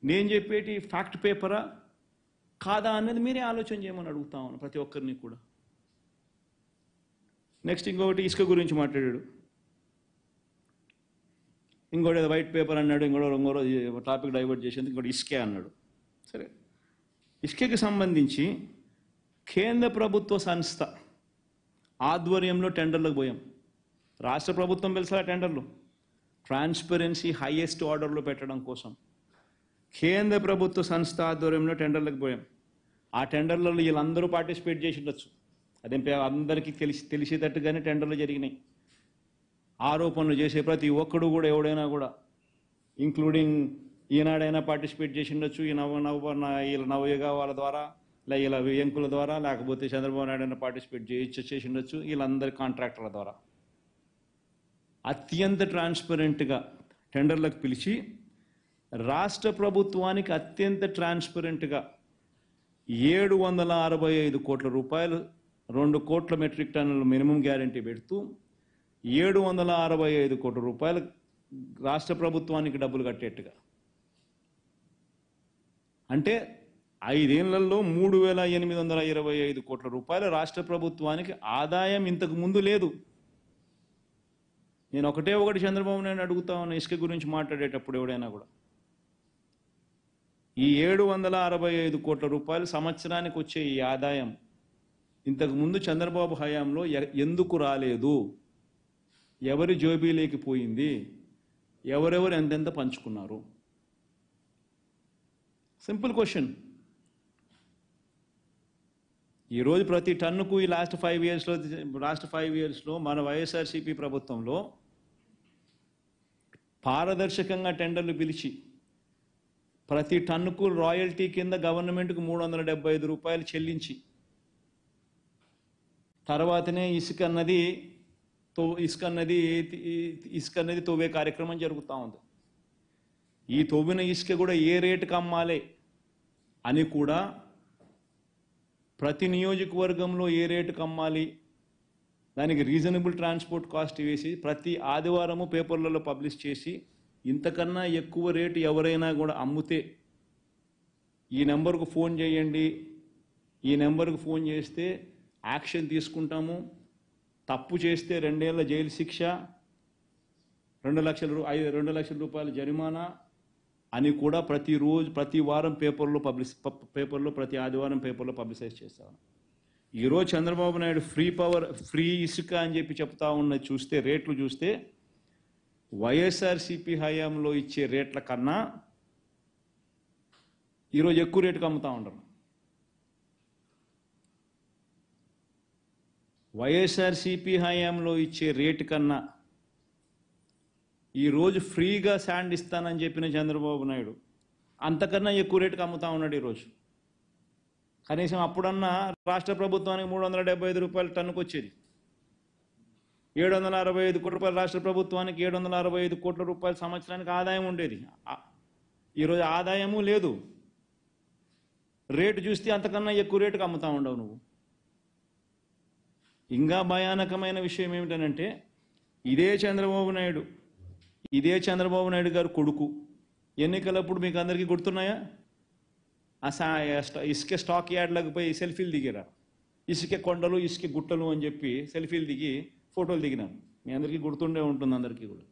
నేను చెప్పేటి ఫ్యాక్ట్ పేపరా కాదా అనేది మీరే ఆలోచన చేయమని అడుగుతా ఉన్నాను ప్రతి ఒక్కరిని కూడా నెక్స్ట్ ఇంకొకటి ఇసుక గురించి మాట్లాడాడు ఇంకోటి ఏదో వైట్ పేపర్ అన్నాడు ఇంకోటి ఇంకో రోజు టాపిక్ డైవర్ట్ చేసేందుకు ఇంకోటి ఇసుకే అన్నాడు సరే ఇసుకకి సంబంధించి కేంద్ర ప్రభుత్వ సంస్థ ఆధ్వర్యంలో టెండర్లకు పోయాం రాష్ట్ర ప్రభుత్వం పిలిచిన టెండర్లు ట్రాన్స్పరెన్సీ హైయెస్ట్ ఆర్డర్లో పెట్టడం కోసం కేంద్ర ప్రభుత్వ సంస్థ ఆధ్వర్యంలో టెండర్లకు పోయాం ఆ టెండర్లలో వీళ్ళందరూ పార్టిసిపేట్ చేసి ఉండొచ్చు అదేం పే- అందరికీ తెలిసి తెలిసేటట్టుగానే టెండర్లు జరిగినాయి ఆరోపణలు చేసే ప్రతి ఒక్కడు కూడా ఎవడైనా కూడా ఇంక్లూడింగ్ ఈనాడైనా పార్టిసిపేట్ చేసి ఉండొచ్చు ఈ నవ నవ నా- వీళ్ళ నవయుగ వాళ్ళ ద్వారా లే ఇలా వియంకుల ద్వారా లేకపోతే చంద్రబాబు నాయుడు అయినా పార్టిసిపేట్ చేసి చేసి ఉండొచ్చు వీళ్ళందరి కాంట్రాక్టర్ల ద్వారా అత్యంత ట్రాన్స్పరెంట్గా టెండర్లకు పిలిచి రాష్ట్ర ప్రభుత్వానికి అత్యంత ట్రాన్స్పరెంట్గా ఏడు వందల అరవై ఐదు కోట్ల రూపాయలు రెండు కోట్ల మెట్రిక్ టన్నుల మినిమం గ్యారంటీ పెడుతూ ఏడు వందల అరవై ఐదు కోట్ల రూపాయలు రాష్ట్ర ప్రభుత్వానికి డబ్బులు కట్టేట్టుగా అంటే ఐదేళ్లలో మూడు వేల ఎనిమిది వందల ఇరవై ఐదు కోట్ల రూపాయలు రాష్ట్ర ప్రభుత్వానికి ఆదాయం ఇంతకు ముందు లేదు నేను ఒకటే ఒకటి చంద్రబాబు నాయుడు అడుగుతా ఉన్నా ఇసుక గురించి మాట్లాడేటప్పుడు ఎవడైనా కూడా ఈ ఏడు వందల అరవై ఐదు కోట్ల రూపాయలు సంవత్సరానికి వచ్చే ఈ ఆదాయం ఇంతకు ముందు చంద్రబాబు హయాంలో ఎ- ఎందుకు రాలేదు ఎవరి జోబీలోకి పోయింది ఎవరెవరు ఎంతెంత పంచుకున్నారు సింపుల్ క్వశ్చన్ ఈరోజు ప్రతి టన్నుకు ఈ లాస్ట్ ఫైవ్ ఇయర్స్లో లాస్ట్ ఫైవ్ ఇయర్స్లో మన వైఎస్ఆర్సీపీ ప్రభుత్వంలో పారదర్శకంగా టెండర్లు పిలిచి ప్రతి టన్నుకు రాయల్టీ కింద గవర్నమెంట్కు మూడు వందల డెబ్బై ఐదు రూపాయలు చెల్లించి తర్వాతనే ఇసుక అన్నది తో ఇసుక అన్నది ఇసుక అన్నది తవ్వే కార్యక్రమం జరుగుతూ ఉంది ఈ తవ్విన ఇసుక కూడా ఏ రేటుకి అమ్మాలి అని కూడా ప్రతి నియోజకవర్గంలో ఏ రేటుకి అమ్మాలి దానికి రీజనబుల్ ట్రాన్స్పోర్ట్ కాస్ట్ వేసి ప్రతి ఆదివారము పేపర్లలో పబ్లిష్ చేసి ఇంతకన్నా ఎక్కువ రేటు ఎవరైనా కూడా అమ్ముతే ఈ నెంబర్కు ఫోన్ చేయండి ఈ నెంబర్కు ఫోన్ చేస్తే యాక్షన్ తీసుకుంటాము తప్పు చేస్తే రెండేళ్ల జైలు శిక్ష రెండు లక్షల రూ- ఐదు రెండు లక్షల రూపాయల జరిమానా అని కూడా ప్రతిరోజు ప్రతి వారం పేపర్లో పబ్లిష్ ప- పేపర్లో ప్రతి ఆదివారం పేపర్లో పబ్లిసైజ్ చేస్తాను ఈరోజు Chandrababu Naidu free power free ఇసుక అని చెప్పి చెప్తా ఉన్నది చూస్తే రేట్లు చూస్తే వైఎస్ఆర్సిపి హయాంలో ఇచ్చే రేట్ల కన్నా ఈరోజు ఎక్కువ రేటుకి అమ్ముతా ఉండరు వైఎస్ఆర్సిపి హయాంలో ఇచ్చే రేటు కన్నా ఈరోజు ఫ్రీగా శాండ్ ఇస్తానని చెప్పిన చంద్రబాబు నాయుడు అంతకన్నా ఎక్కువ రేటుకి అమ్ముతా ఉన్నాడు ఈరోజు కనీసం అప్పుడన్నా రాష్ట్ర ప్రభుత్వానికి మూడు వందల డెబ్బై ఐదు రూపాయలు టన్నుకు వచ్చేది ఏడు వందల అరవై ఐదు కోట్ల రూపాయలు రాష్ట్ర ప్రభుత్వానికి ఏడు వందల అరవై ఐదు కోట్ల రూపాయల సంవత్సరానికి ఆదాయం ఉండేది ఆ- ఈరోజు ఆదాయము లేదు రేటు చూస్తే అంతకన్నా ఎక్కువ రేటుకి అమ్ముతా ఉండవు నువ్వు ఇంకా భయానకమైన విషయం ఏమిటనంటే ఇదే చంద్రబాబు నాయుడు ఇదే చంద్రబాబు నాయుడు గారు కొడుకు ఎన్నికలప్పుడు మీకు అందరికీ గుర్తున్నాయా ఆ సా- స్ట- ఇసుక స్టాక్ యార్డ్లకు పోయి సెల్ఫీలు దిగారా ఇసుక కొండలు ఇసుక గుట్టలు అని చెప్పి సెల్ఫీలు దిగి ఫోటోలు దిగినాను మీ అందరికీ గుర్తుండే ఉంటుంది అందరికీ కూడా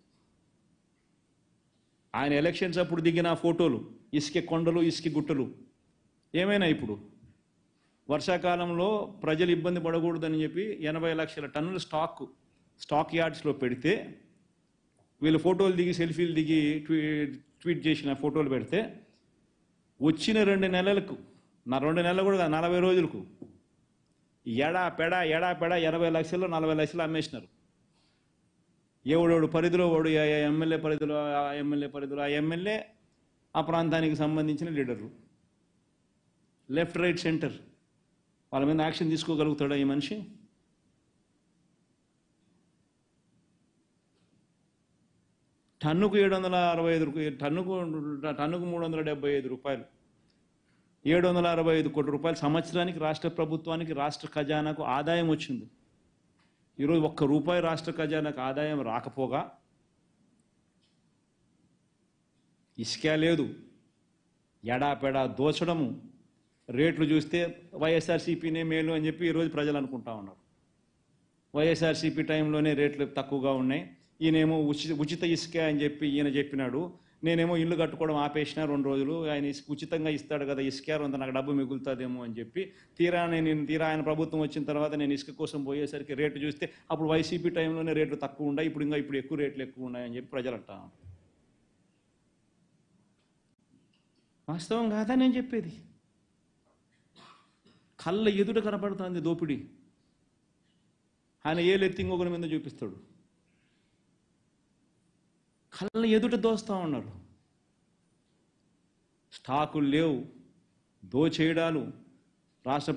ఆయన ఎలక్షన్స్ అప్పుడు దిగిన ఆ ఫోటోలు ఇసుక కొండలు ఇసుక గుట్టలు ఏమైనా ఇప్పుడు వర్షాకాలంలో ప్రజలు ఇబ్బంది పడకూడదని చెప్పి ఎనభై లక్షల టన్నుల స్టాక్ స్టాక్ యార్డ్స్లో పెడితే వీళ్ళు ఫోటోలు దిగి సెల్ఫీలు దిగి ట్వీ- ట్వీట్ చేసిన ఫోటోలు పెడితే వచ్చిన రెండు నెలలకు నా రెండు నెలలు కూడా కాదు, నలభై రోజులకు ఎడా పెడ ఎడా పెడ ఎనభై లక్షలు నలభై లక్షలు అమ్మేసినారు ఎవడోడు పరిధిలో వాడు ఆ ఎమ్మెల్యే పరిధిలో ఆ ఎమ్మెల్యే పరిధిలో ఆ ఎమ్మెల్యే ఆ ప్రాంతానికి సంబంధించిన లీడర్లు లెఫ్ట్ రైట్ సెంటర్ వాళ్ళ మీద యాక్షన్ తీసుకోగలుగుతాడా ఈ మనిషి టన్నుకు ఏడు వందల అరవై ఐదు రూ- టన్నుకు టన్నుకు మూడు వందల డెబ్బై ఐదు రూపాయలు ఏడు వందల అరవై ఐదు కోట్ల రూపాయలు సంవత్సరానికి రాష్ట్ర ప్రభుత్వానికి రాష్ట్ర ఖజానాకు ఆదాయం వచ్చింది ఈరోజు ఒక్క రూపాయి రాష్ట్ర ఖజానాకు ఆదాయం రాకపోగా ఇసుక లేదు ఎడాపెడా దోచడము రేట్లు చూస్తే వైఎస్ఆర్సీపీనే మేలు అని చెప్పి ఈరోజు ప్రజలు అనుకుంటా ఉన్నారు వైఎస్ఆర్సీపీ టైంలోనే రేట్లు తక్కువగా ఉన్నాయి ఈయనేమో ఉచిత ఉచిత ఇసుక అని చెప్పి ఈయన చెప్పినాడు నేనేమో ఇల్లు కట్టుకోవడం ఆపేసిన రెండు రోజులు ఆయన ఇసుక ఉచితంగా ఇస్తాడు కదా ఇసుక అంత నాకు డబ్బు మిగులుతుందేమో అని చెప్పి తీరా నేను తీరా ఆయన ప్రభుత్వం వచ్చిన తర్వాత నేను ఇసుక కోసం పోయేసరికి రేటు చూస్తే అప్పుడు వైసీపీ టైంలోనే రేట్లు తక్కువ ఉన్నాయి ఇప్పుడు ఇంకా ఇప్పుడు ఎక్కువ రేట్లు ఎక్కువ ఉన్నాయని చెప్పి ప్రజలు అంటా ఉన్నారు. వాస్తవం కాదా నేను చెప్పేది కళ్ళ ఎదుట కనపడుతుంది దోపిడీ ఆయన ఏలెత్తి ఇంకొకరి మీద చూపిస్తాడు కళ్ళ ఎదుట దోస్తా ఉన్నారు స్టాకులు లేవు దోచేయడాలు రాష్ట్ర